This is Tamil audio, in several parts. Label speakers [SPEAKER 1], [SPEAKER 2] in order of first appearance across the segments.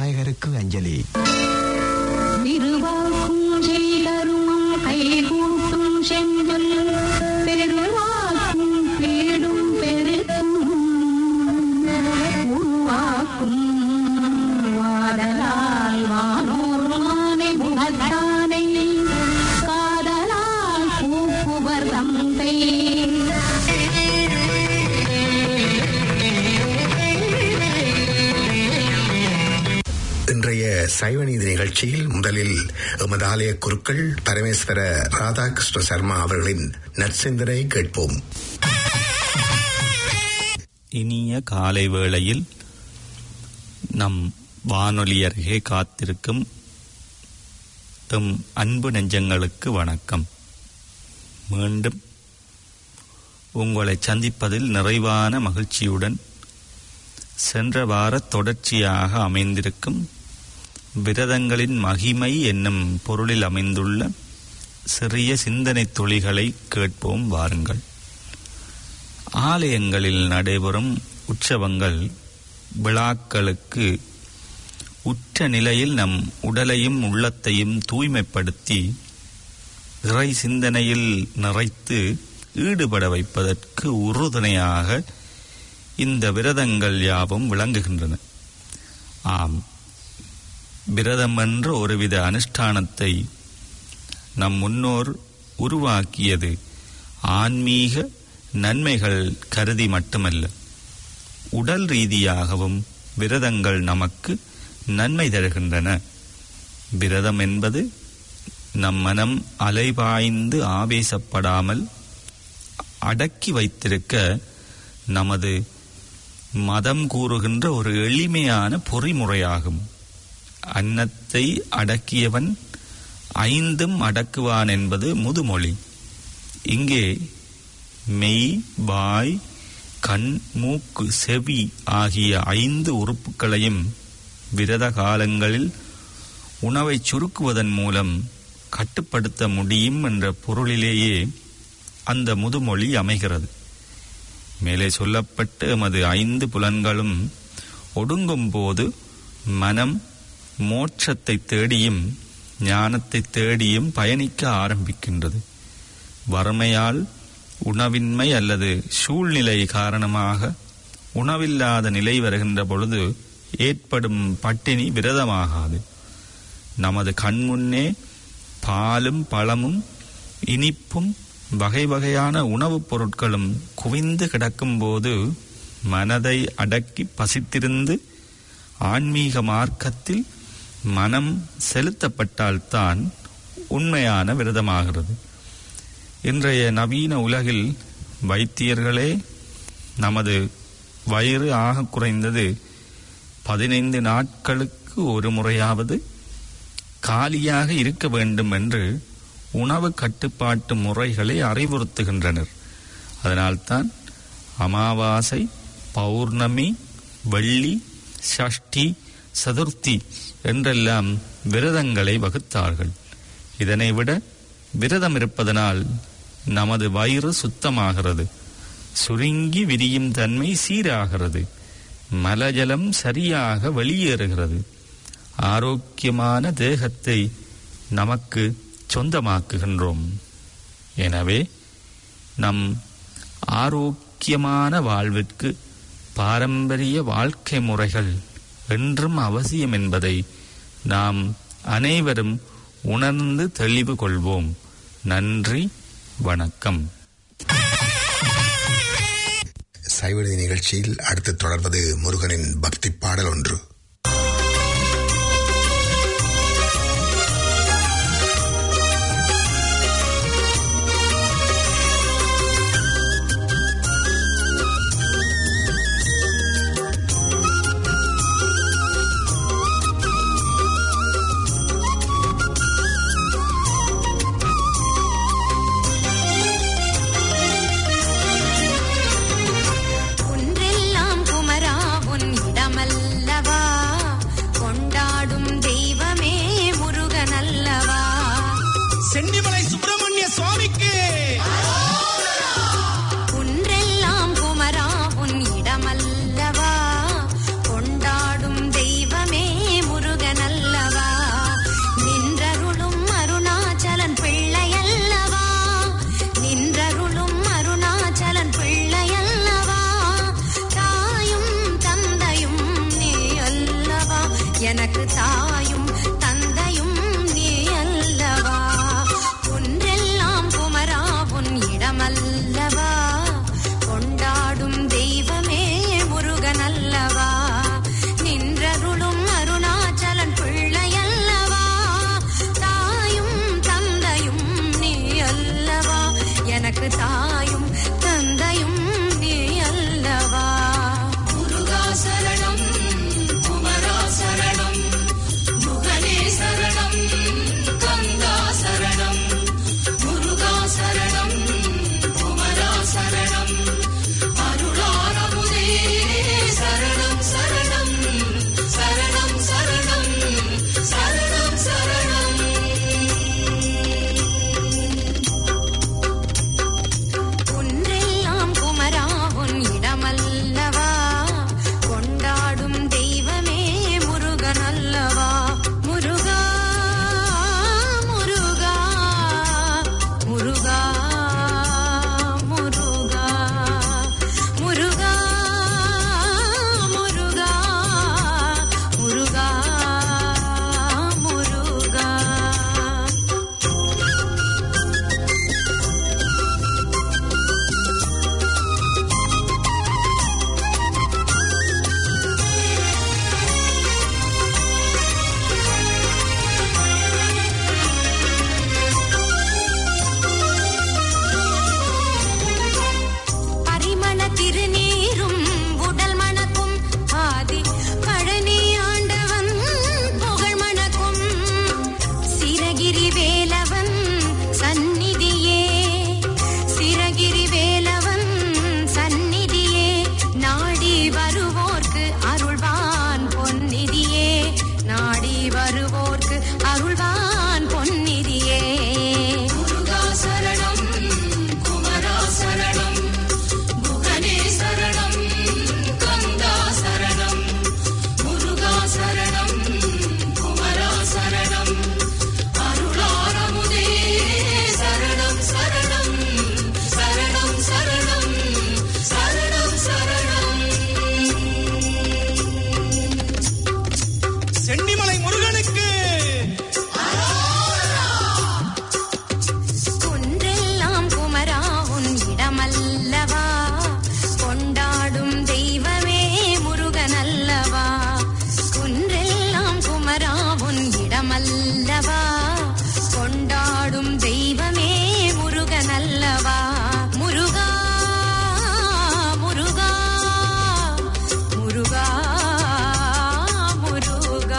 [SPEAKER 1] விநாயகருக்கு அஞ்சலி
[SPEAKER 2] திருவாக்கும் செய்தரும் கைகூட்டும் செஞ்சொல் பெருவாக்கும் பேடும் பெருக்கும் உருவாக்கும் வாடலால் வானோர் மானை முகத்தானை காதலால் கூப்புவர் தந்தை
[SPEAKER 3] இன்றைய சைவநீதி நிகழ்ச்சியில் முதலில் எமது ஆலய குருக்கள் பரமேஸ்வர ராதாகிருஷ்ண சர்மா அவர்களின் நற்சிந்தனை கேட்போம்
[SPEAKER 4] இனிய காலை வேளையில் நம் வானொலி அருகே காத்திருக்கும் எம் அன்பு நெஞ்சங்களுக்கு வணக்கம் மீண்டும் உங்களை சந்திப்பதில் நிறைவான மகிழ்ச்சியுடன் சென்ற வார தொடர்ச்சியாக அமைந்திருக்கும் விரதங்களின் மகிமை என்னும் பொருளில் அமைந்துள்ள சிறிய சிந்தனை துளிகளை கேட்போம் வாருங்கள் ஆலயங்களில் நடைபெறும் உற்சவங்கள் விழாக்களுக்கு உற்ற நிலையில் நம் உடலையும் உள்ளத்தையும் தூய்மைப்படுத்தி இறை சிந்தனையில் நிறைத்து ஈடுபட வைப்பதற்கு உறுதுணையாக இந்த விரதங்கள் யாவும் விளங்குகின்றன ஆம் விரதம் என்ற ஒருவித அனுஷ்டானத்தை நம் முன்னோர் உருவாக்கியது ஆன்மீக நன்மைகள் கருதி மட்டுமல்ல உடல் ரீதியாகவும் விரதங்கள் நமக்கு நன்மை தருகின்றன விரதம் என்பது நம் மனம் அலைபாய்ந்து ஆவேசப்படாமல் அடக்கி வைத்திருக்க நமது மதம் கூறுகின்ற ஒரு எளிமையான பொறிமுறையாகும் அன்னத்தை அடக்கியவன் ஐந்தும் அடக்குவான் என்பது முதுமொழி இங்கே மெய் வாய் கண் மூக்கு செவி ஆகிய ஐந்து உறுப்புகளையும் விரத காலங்களில் உணவை சுருக்குவதன் மூலம் கட்டுப்படுத்த முடியும் என்ற பொருளிலேயே அந்த முதுமொழி அமைகிறது மேலே சொல்லப்பட்ட எமது ஐந்து புலன்களும் ஒடுங்கும் போது மனம் மோட்சத்தை தேடியும் ஞானத்தை தேடியும் பயணிக்க ஆரம்பிக்கின்றது வறுமையால் உணவின்மை அல்லது சூழ்நிலை காரணமாக உணவில்லாத நிலை வருகின்ற பொழுது ஏற்படும் பட்டினி விரதமாகாது நமது கண்முன்னே பாலும் பழமும் இனிப்பும் வகை வகையான உணவுப் பொருட்களும் குவிந்து கிடக்கும்போது மனதை அடக்கி பசித்திருந்து ஆன்மீக மார்க்கத்தில் மனம் செலுத்தப்பட்டால்தான் உண்மையான விரதமாகிறது இன்றைய நவீன உலகில் வைத்தியர்களே நமது வயிறு ஆக குறைந்தது பதினைந்து நாட்களுக்கு ஒரு முறையாவது காலியாக இருக்க வேண்டும் என்று உணவு கட்டுப்பாட்டு முறைகளை அறிவுறுத்துகின்றனர் அதனால்தான் அமாவாசை பௌர்ணமி வெள்ளி சஷ்டி சதுர்த்தி என்றெல்லாம் விரதங்களை வகுத்தார்கள் இதனை விட விரதம் இருப்பதனால் நமது வயிறு சுத்தமாகிறது சுருங்கி விரியும் தன்மை சீராகிறது மலஜலம் சரியாக வெளியேறுகிறது ஆரோக்கியமான தேகத்தை நமக்கு சொந்தமாக்குகின்றோம் எனவே நம் ஆரோக்கியமான வாழ்விற்கு பாரம்பரிய வாழ்க்கை முறைகள் என்றும் அவசியம் என்பதை நாம் அனைவரும் உணர்ந்து தெளிவு கொள்வோம் நன்றி வணக்கம்
[SPEAKER 3] சைவநீதி நிகழ்ச்சியில் அடுத்து தொடர்வது முருகனின் பக்தி பாடல் ஒன்று
[SPEAKER 5] ஒன்றெல்லாம் குமரா உன் இடமல்லவா கொண்டாடும் தெய்வமே முருகனல்லவா
[SPEAKER 6] சென்னிமலை சுப்பிரமணிய சுவாமிக்கு
[SPEAKER 5] ஒன்றெல்லாம் குமரா உன் இடமல்லவா கொண்டாடும் தெய்வமே முருகனல்லவா அல்லவா கொண்டாடும் தெய்வமே முருகன் அல்லவா முருகா முருகா முருகா முருகா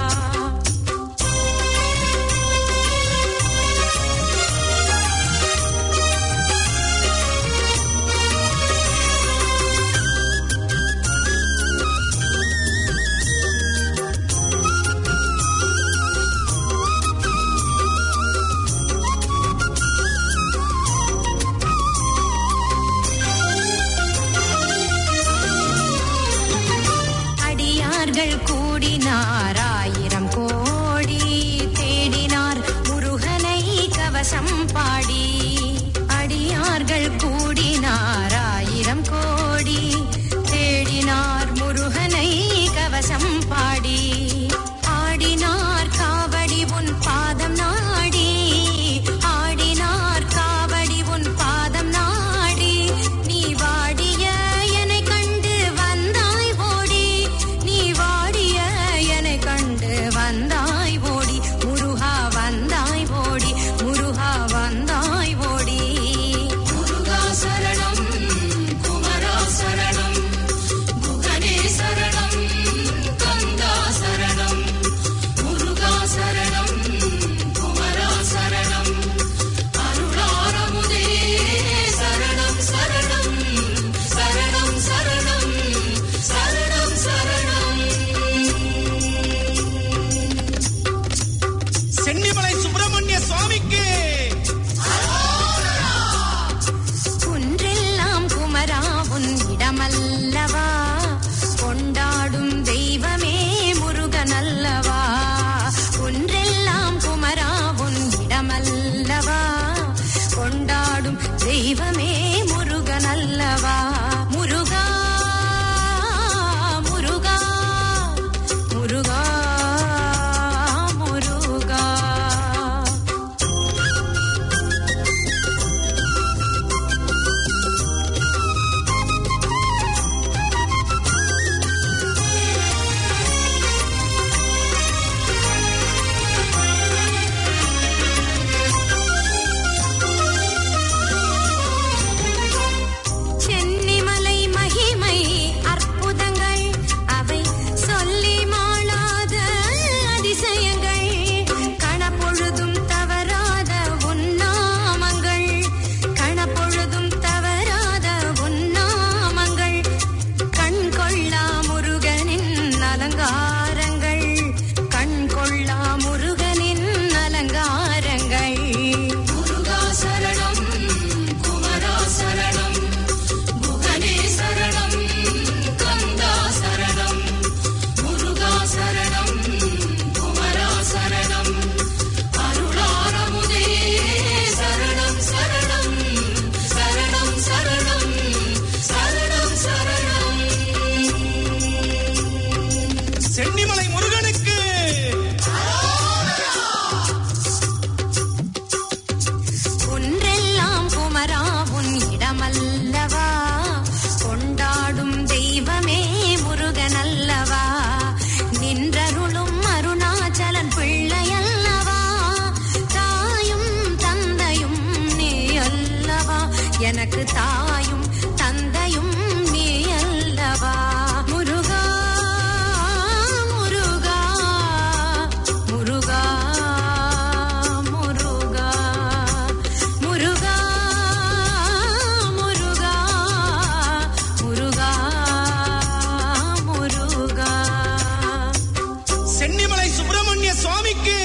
[SPEAKER 5] அடியார்கள் கூடினார் ஆயிரம் கோடி தேடினார் முருகனை கவசம் பாடி அடியார்கள் கூடினார் ஆயிரம் கோடி தேடினார் முருகனை கவசம் பாடி ஆடினார் காவடி உன் பாதம் நாடி ஆடினார் காவடி உன் பாதம் நாடி நீ வாடிய என்னை கண்டு வந்தாய் ஓடி நீ வாடிய என்னை கண்டு வந்தாய் ஓடி முருகா வந்தாய் ஓடி முருகா வந்தாய் ஓடி முருகா சரணம் குமரா சரணம் குகனே சரணம் கங்கா சரணம் முருகா சரணம் குமரா சரணம் அருளாரமுதே சரணம் சரணம் சரணம் சரணம் சரணம் சரணம்
[SPEAKER 6] சென்னிமலை சுப்பிரமணிய சுவாமிக்கு
[SPEAKER 5] குன்றெல்லாம் குமரா உன் இடமல்லவா கொண்டாடும் தெய்வமே முருகன் அல்லவா குன்றெல்லாம் குமரா உன் இடமல்லவா கொண்டாடும் தெய்வமே முருகன் அல்லவா முருகா முருகா முருகா முருகா சென்னிமலை மகிமை அற்புதங்கள் அவை சொல்லி மாளாத அதிசயங்கள் கணப்பொழுதும் தவறாத உன்னாமங்கள் கணப்பொழுதும் தவறாத உன்னாமங்கள் கண் கொள்ளா முருகனின் அலங்காரங்கள் கண் கொள்ளா முருகனின் அலங்காரங்கள் முருகா சரணம் குமரா சரணம் குகனே சரணம் கங்கா சரணம் முருகா சரணம் குமரா சரணம் அருளாரமுதே சரணம் சரணம் சரணம் சரணம் சரணம் சரணம்
[SPEAKER 6] சென்னிமலை முருகனுக்கு
[SPEAKER 5] ஒன்றெல்லாம் குமரா உன் இடமல்லவா கொண்டாடும் தெய்வமே முருகன் அல்லவா நின்றருளும் அருணாச்சலன் பிள்ளையல்லவா தாயும் தந்தையும் நீ அல்லவா எனக்கு தாயும் தந்தையும் நீ அல்லவா முருகா முருகா முருகா முருகா முருகா முருகா முருகா முருகா
[SPEAKER 6] சென்னிமலை சுப்பிரமணிய சுவாமிக்கு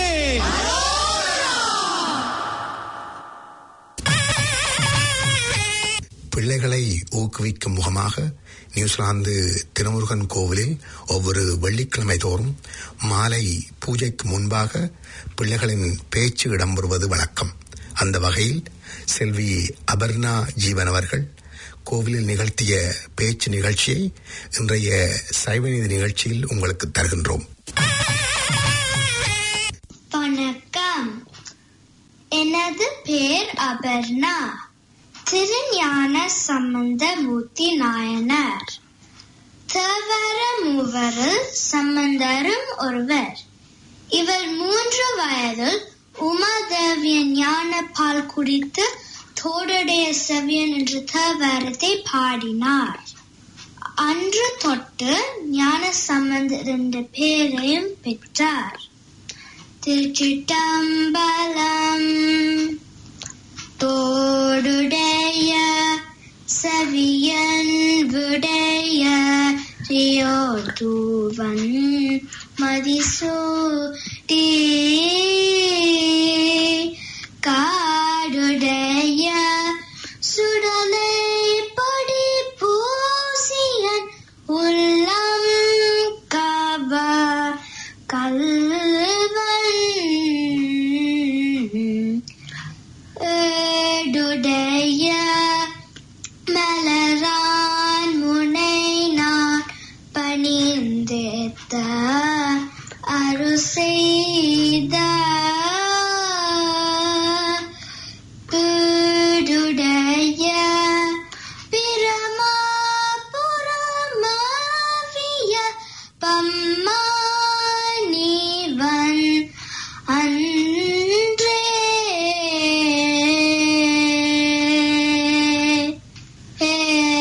[SPEAKER 3] பிள்ளைகளை ஊக்குவிக்கும் முகமாக நியூசிலாந்து திருமுருகன் கோவிலில் ஒவ்வொரு வெள்ளிக்கிழமை தோறும் மாலை பூஜைக்கு முன்பாக பிள்ளைகளின் பேச்சு இடம்பெறுவது வழக்கம் அந்த வகையில் செல்வி அபர்ணா ஜீவன் அவர்கள் கோவிலில் நிகழ்த்திய பேச்சு நிகழ்ச்சியை இன்றைய சைவநீதி நிகழ்ச்சியில் உங்களுக்கு தருகின்றோம்
[SPEAKER 1] வணக்கம் எனது பேர் அபர்ணா திருஞான சம்பந்தமூர்த்தி நாயனார் தேவர மூவரில் சம்பந்தரும் ஒருவர் இவர் மூன்று வயதில் உமாதேவியன் ஞான பால் குடித்து தோடுடைய செவியன் என்ற தேவாரத்தை பாடினார் அன்று தொட்டு ஞான சம்பந்தர் என்ற பெயரையும் பெற்றார் திருச்சிட்டம்பலம் தோடுடைய செவியன் விடைய ரியோதுவன் மதிசூடி காடுடைய சுடலை படி பூசியன் உள்ளம் கவ கல்வன் ஏடுடைய மலரான் முனை நான் பணிந்தேத்த அரு செய்த பீடுடைய பிரமா புறமாவிய பம்மானிவன் அன்றே ஏ.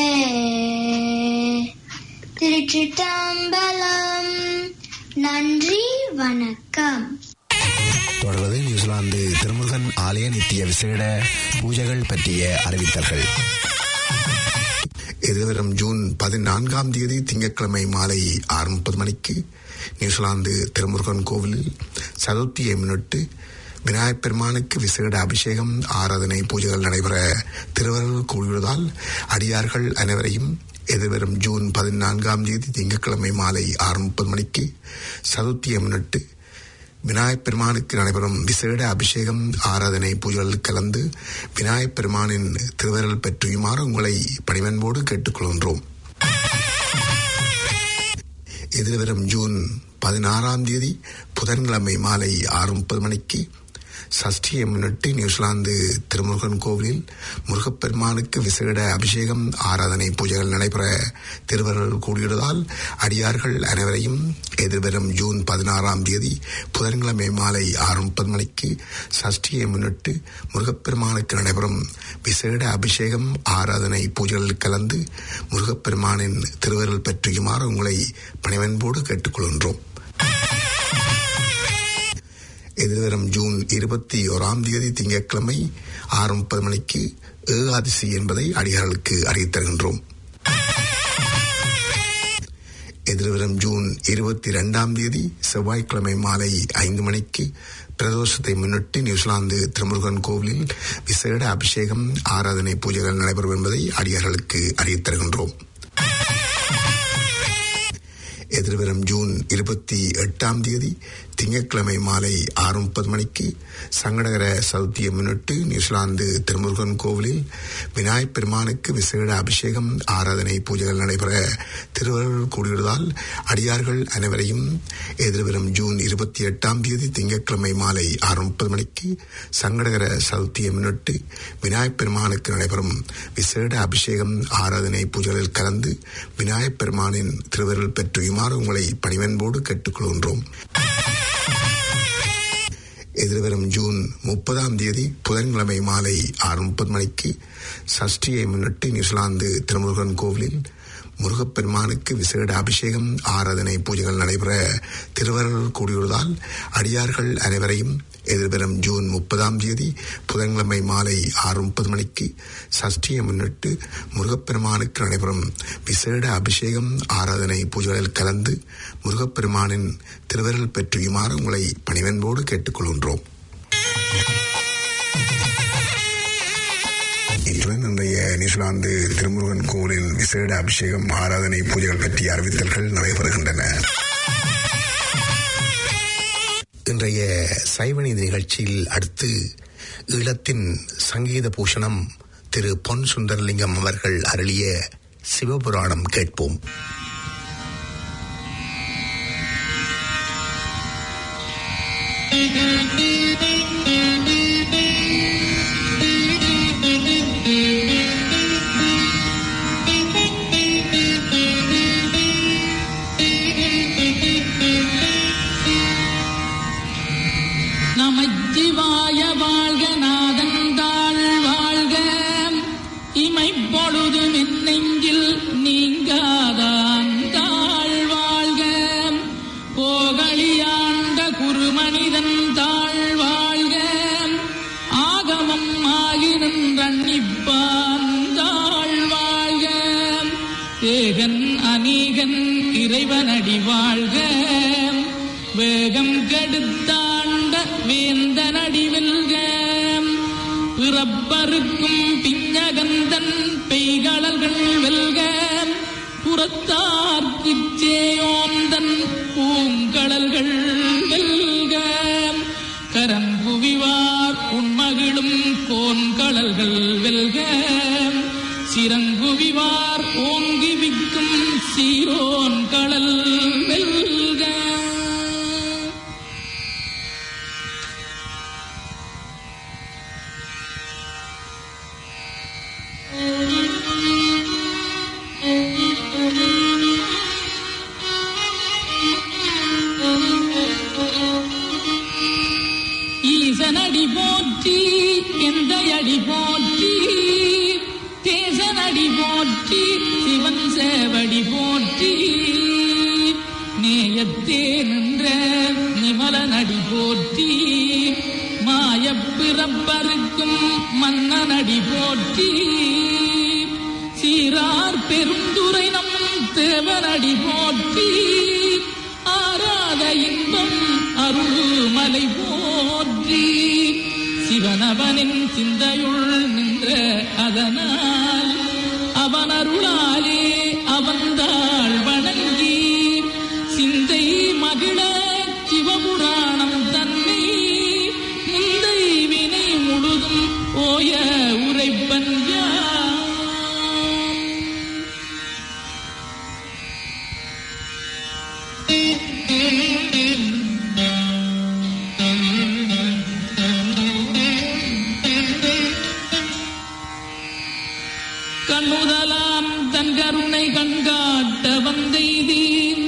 [SPEAKER 1] திருச்சிட்டம்பலம் நன்றி வணக்கம்
[SPEAKER 3] தொடர்வது நியூசிலாந்து திருமுருகன் ஆலய நித்திய விசேட பூஜைகள் பற்றிய அறிவித்தல்கள் எதிர்வரும் ஜூன் பதினான்காம் தேதி திங்கட்கிழமை மாலை ஆறு முப்பது மணிக்கு நியூசிலாந்து திருமுருகன் கோவிலில் சதுர்த்தியை முன்னிட்டு விநாயகப் பெருமானுக்கு விசேட அபிஷேகம் ஆராதனை பூஜைகள் நடைபெற திருவருள் கூடியுள்ளதால் அடியார்கள் அனைவரையும் எதிர்வரும் ஜூன் பதினான்காம் தேதி திங்கட்கிழமை மாலை ஆறு முப்பது மணிக்கு சதுர்த்தியை முன்னிட்டு விநாயகப் பெருமானுக்கு நடைபெறும் விசேட அபிஷேகம் ஆராதனை பூஜைகளில் கலந்து விநாயகப் பெருமானின் திருவருள் பெற்றியுமாறு உங்களை பணிவன்போடு கேட்டுக்கொள்கின்றோம் எதிர்வரும் ஜூன் பதினாறாம் தேதி புதன்கிழமை மாலை ஆறு முப்பது மணிக்கு சஷ்டியை முன்னிட்டு நியூசிலாந்து திருமுருகன் கோவிலில் முருகப்பெருமானுக்கு விசேட அபிஷேகம் ஆராதனை பூஜைகள் நடைபெற திருவருள் கூடியுள்ளதால் அடியார்கள் அனைவரையும் எதிர்வரும் ஜூன் பதினாறாம் தேதி புதன்கிழமை மாலை ஆறு முப்பது மணிக்கு சஷ்டியை முன்னிட்டு முருகப்பெருமானுக்கு நடைபெறும் விசேட அபிஷேகம் ஆராதனை பூஜைகளில் கலந்து முருகப்பெருமானின் திருவருள் பெற்றியுமாறு உங்களை பணிவன்போடு கேட்டுக்கொள்கின்றோம் எதிர்வரும் ஜூன் இருபத்தி ஓராம் தேதி திங்கட்கிழமை ஆறு முப்பது மணிக்கு ஏகாதசி என்பதை அடியார்களுக்கு அறிவித்தருகின்றோம் எதிர்வரும் ஜூன் இருபத்தி இரண்டாம் தேதி செவ்வாய்க்கிழமை மாலை ஐந்து மணிக்கு பிரதோஷத்தை முன்னிட்டு நியூசிலாந்து திருமுருகன் கோவிலில் விசேட அபிஷேகம் ஆராதனை பூஜைகள் நடைபெறும் என்பதை அடியார்களுக்கு அறிவித்தருகின்றோம் எதிர்வரும் ஜூன் இருபத்தி எட்டாம் தேதி திங்கட்கிழமை மாலை ஆறு முப்பது மணிக்கு சங்கடகர சதுர்த்தியை முன்னிட்டு நியூசிலாந்து திருமுருகன் கோவிலில் விநாயகப் பெருமானுக்கு விசேட அபிஷேகம் ஆராதனை பூஜைகள் நடைபெற திருவருள் கூடியுள்ளதால் அடியார்கள் அனைவரையும் எதிர்வரும் ஜூன் இருபத்தி எட்டாம் தேதி திங்கட்கிழமை மாலை ஆறு முப்பது மணிக்கு சங்கடகர சதுர்த்தியை முன்னிட்டு விநாயகப் பெருமானுக்கு நடைபெறும் விசேட அபிஷேகம் ஆராதனை பூஜைகளில் கலந்து விநாயகப் பெருமானின் திருவருள் பெற்றுயுமாறு உங்களை பணிவன்போடு கேட்டுக்கொள்கின்றோம் எதிர்வரும் ஜூன் முப்பதாம் தேதி புதன்கிழமை மாலை ஆறு முப்பது மணிக்கு சஷ்டியை முன்னிட்டு நியூசிலாந்து திருமுருகன் கோவிலில் முருகப்பெருமானுக்கு விசேட அபிஷேகம் ஆராதனை பூஜைகள் நடைபெற திருவருள் கூடியுள்ளதால் அடியார்கள் அனைவரையும் எதிர்வரும் ஜூன் முப்பதாம் தேதி புதன்கிழமை மாலை ஆறு முப்பது மணிக்கு சஷ்டியை முன்னிட்டு முருகப்பெருமானுக்கு நடைபெறும் விசேட அபிஷேகம் ஆராதனை பூஜைகளில் கலந்து முருகப்பெருமானின் திருவருள் பெற்றியுமாறு உங்களை பணிவன்போடு கேட்டுக்கொள்கின்றோம் இத்துடன் இன்றைய நியூசிலாந்து திருமுருகன் கோவிலின் விசேட அபிஷேகம் ஆராதனை பூஜைகள் பற்றிய அறிவித்தல்கள் நடைபெறுகின்றன இன்றைய சைவநீதி நிகழ்ச்சியில் அடுத்து ஈழத்தின் சங்கீத பூஷணம் திரு பொன் சுந்தரலிங்கம் அவர்கள் அருளிய சிவபுராணம் கேட்போம்
[SPEAKER 7] நமச்சிவாய வாழ்க நாதந்தாள் வாழ்க இமைப்பொழுது நெஞ்சில் நீங்காதான் தாழ் வாழ்க கோகலியாண்ட குருமனிதன் தாழ் வாழ்க ஆகமம் ஆகி நின்றன்னிப்பான் தாழ் வாழ்க ஏகன் அநீகன் இறைவனடி வாழ்க வேகம் கெடுத்தாண்ட வேந்தனடி வெல்க பிறப்பருக்கும் பிஞ்சகந்தன் பெய்களல்கள் வெல்க புறத்தார்க்குச் சேயோந்தன் பூங்கடல்கள் வெல்க கரங்குவிவார் உண்மகிழும் கோன்கடல்கள் வெல்க சிறங்குவிவார் ஓங்கி விக்கும் சீரோன் கடல் வெல்க ஈசனடி போற்றி எந்த அடி போற்றி தேசனடி போற்றி சிவன் சேவடி போற்றி நேயத்தே நின்ற நிமலனடி போற்றி மாயப் பிறப்பருக்கும் மன்னனடி போற்றி சீரார் பெருந்துரை நம் தேவனடி போற்றி ஆராத இன்பம் அருள்மலை போற்றி சிவனவனின் சிந்தையுள் நின்ற அதனால் அவன் அருளாலே அவந்தாள் வணங்கி சிந்தை மகிழ சிவபுராணம் தன்னை முந்தை வினை முழுதும் ஓய உரைப்பன் யான். கண்ணுதலாம் தன் கருணை கண்காட்ட வந்தெய்தீன்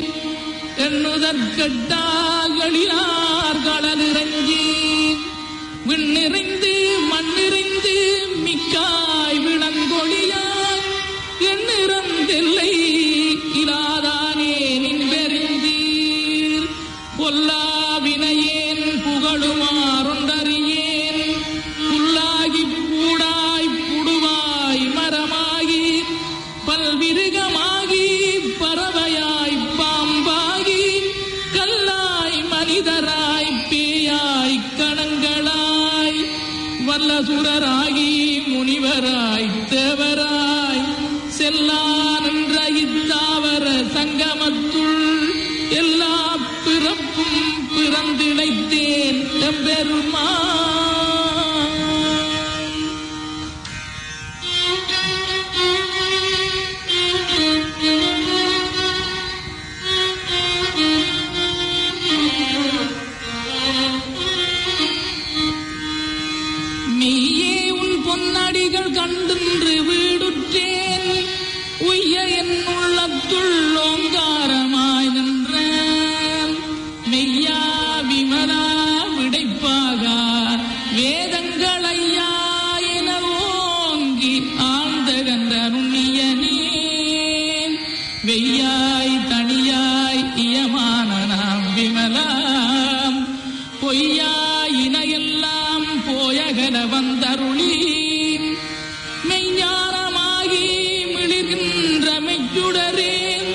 [SPEAKER 7] எண்ணுதற்கட்டாகளினார் கடலிறங்கி விண்ணிறைந்து மண்ணிறைந்து மிக்காய் விளங்கொழியாய் எண்ணிறந்தில்லை இலாதானே நின்பெறிந்தீர் பொல்லா வினையேன் புகழுமாறொன்றறியேன் புல்லாகி பூடாய் புடுவாய் மரமாகி பல்விருகமாகி பறவையாய் பாம்பாகி கல்லாய் மனிதராய் பேயாய் கணங்களாய் வல்லசுரராகி முனிவராய் தேவராய் செல்லா நின்ற இத்தாவர சங்கமத்துள் எல்லா பிறப்பும் பிறந்திழைத்தேன் எம்பெருமான் நீயே உன் பொன்னடிகள் கண்டின்று வீடுற்றேன் உய்ய என் உள்ளத்துள் ஓங்காரமாய் நின்ற மெய்யா விமலா விடைப்பாக வேதங்கள் ஐயா என ஓங்கி ஆழ்ந்த கன்ற நுண்ணியனே வெய்யாய் தனியாய் இயமான நாம் விமலாம் பொய்யாயினையெல்லாம் போயகல வந்தருளி மெய்ஞானமாகி மிளிர்கின்ற மெய்ச்சுடரே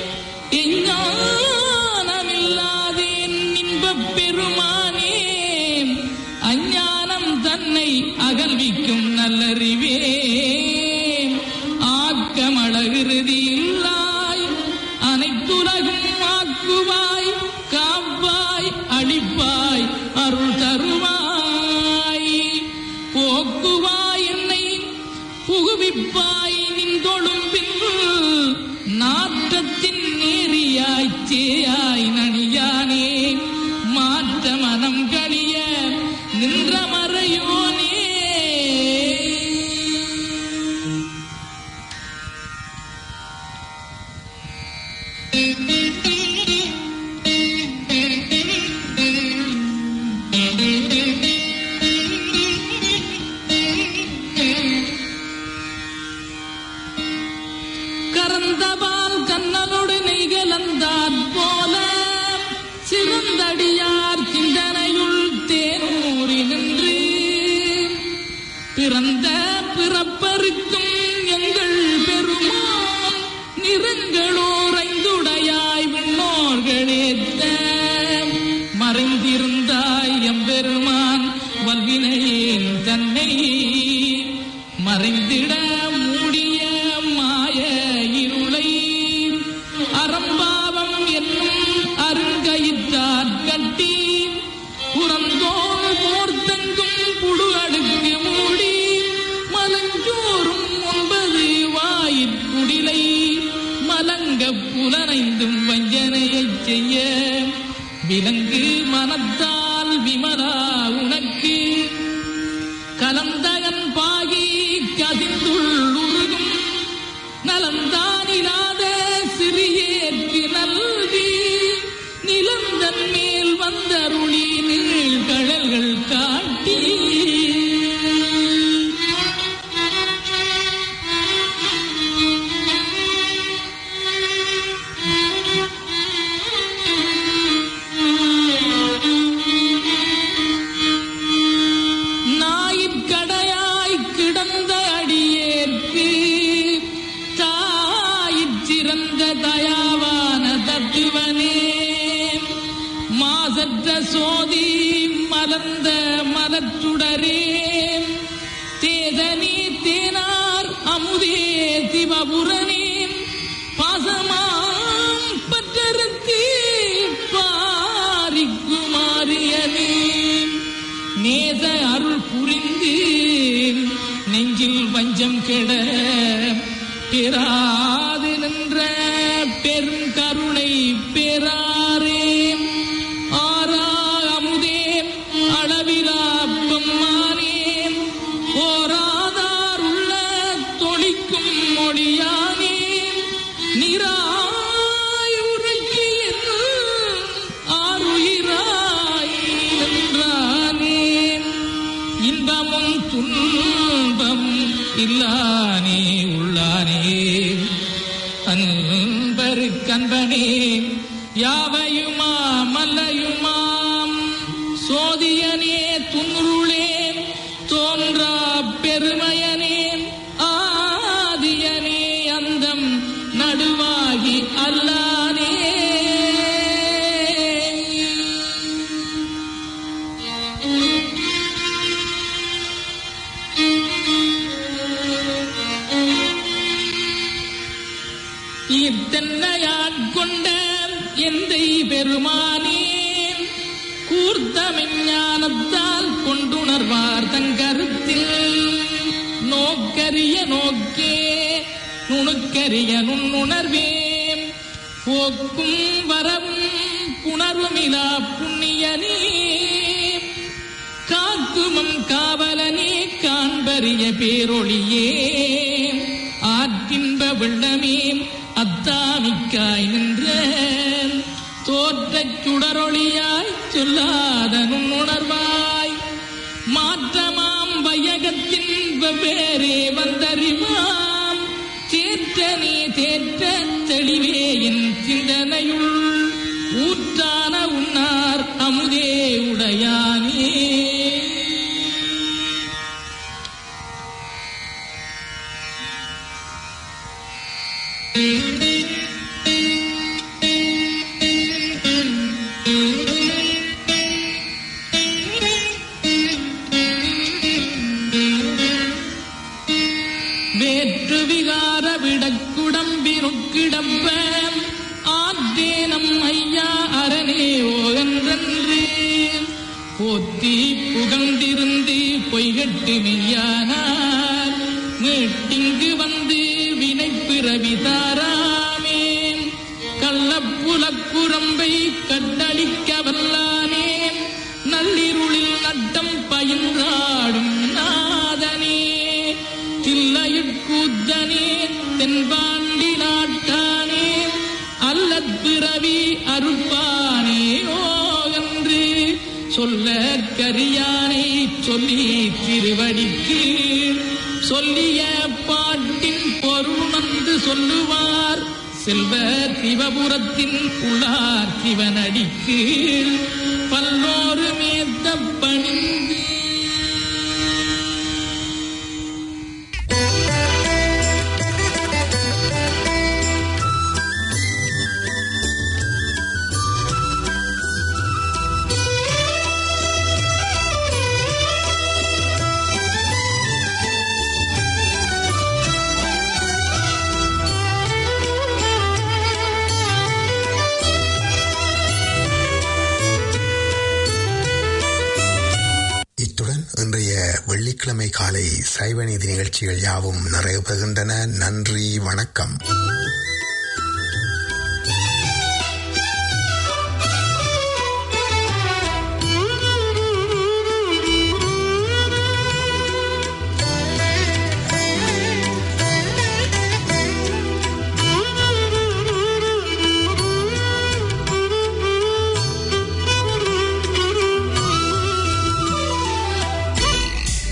[SPEAKER 7] எஞ்ஞானமில்லாதேன் இன்பப் பெருமானே அஞ்ஞானம் தன்னை அகல்விக்கும் நல்லறிவே ஆக்கமழகிருதி இல்லாய் அனைத்துலகும் ஆக்குவாய் காப்பாய் அழிப்பாய் அருள் தருவாய் போக்குவாய் என்னை புகுவிப்பாய் நின்றொழும்பில் நாற்றத்தின் நேரியாய் சேயாய் நனியானே மாற்ற மனம் கழிய நின்ற மறையோனே பிறந்த பிறப்பருக்கும் எங்கள் பெருமான் நிறங்களோரைந்துடையாய் விண்ணோர்களேத்த மறைந்திருந்தாய் எம்பெருமான் வல்வினையின் தன்னை மறைந்திட மூடிய மாய இருளை அறம்பாவம் என்னும் அருங்கயிற்றாற் கட்டி புறந்தோள் போர்த்தங்கும் புழு அடுக்கு மூடி மலஞ்சோறும் ஒன்பது வாயிற்குடிலை மலங்க புலனைந்தும் வஞ்சனையைச் செய்ய விலங்கு மனத்தால் விமலா உனக்கு கலந்தகன் பாகி கதிந்துள்ளுருகும் நலந்தானிலாத சிறியேற்கு நல்கி நிலந்தன் மேல் வந்தருளி நீழ்கழல்கள் காட்டி நாயிற்கடையாய் கிடந்த அடியேற்கு தாயிற் சிறந்த தயாவான தத்துவனே மாசற்ற சோதி மலர்ந்த மலச்சுடரே தேதனே தேனார் அமுதே சிவபுரனே பாசமாம் பற்றறுத்து பாரிக்குமாரியனே நேச அருள் புரிந்து நெஞ்சில் வஞ்சம் கெட பெறாது நின்ற பெருங்கருணை பெறாரே ஆரா அமுதே அளவிலா பெம்மானே ஓராதார் உள்ள தொழிக்கும் மொழியானே நிராய் உரைக்கு ஆறுயிராய் நின்றானே இன்பமும் துன்பம் இல்லானே உள்ளானே அன்பருக்கன்பனே யாவையுமா மல்லையுமாம் சோதியனே துன்ருளே தோன்றா பெருமையனே ஆதியனே அந்தம் நடுவாகி அல்லானே ஈர்த்தன்னையாட்கொண்ட எந்தை பெருமானே கூர்த்தமெஞ்ஞானத்தால் கொண்டுணர்வார் தங்கருத்தில் நோக்கரிய நோக்கே நுணுக்கரிய நுண்ணுணர்வே போக்கும் வரவும் புணர்வுமிலா புண்ணியனே காக்குமம் காவலனே காண்பரிய பேரொளியே ஆற்றின்ப வெள்ளமே அத்தாமிக்காய் நின்ற தோற்றச் சுடரொளியாய் சொல்லாத நுண்ணுணர்வாய் மாற்றமாம் வையகத்தின் வெவ்வேறே வந்தறிவாம் தேற்றனே தேற்ற தெளிவே என் சிந்தனையுள் ஊற்றான உன்னார் அமுதே உடையானே வேற்று விகார விடக்குடம்பினுக்கிடப்ப ஆத்தேனம் ஐயா அரணேயோ என்றன்று போத்தி புகழ்ந்திருந்து பொய்கட்டு மெய்யானார் மீட்டிங்கு வந்து வினை பிறவி தாராமே கள்ளப்புலக்குரம்பை கட்டளிக்க வல்லானே நள்ளிருளில் நட்டம் பயின்றாடும் நாதனே தில்லையுட்கூத்தனே தென்பாண்டி நாட்டானே அல்லற் பிறவி அருப்பானே ஓ என்று சொல்ல கரியானை சொல்லி திருவடிக்கு சொல்லிய பாட்டின் பொருணந்து சொல்லுவார் செல்வர் சிவபுரத்தின் உள்ளார் சிவனடிக்கு பல்லோரு மேத்த பணிந்து
[SPEAKER 3] இத்துடன் இன்றைய வெள்ளிக்கிழமை காலை சைவநீதி நிகழ்ச்சிகள் யாவும் நிறைவு பெறுகின்றன நன்றி வணக்கம்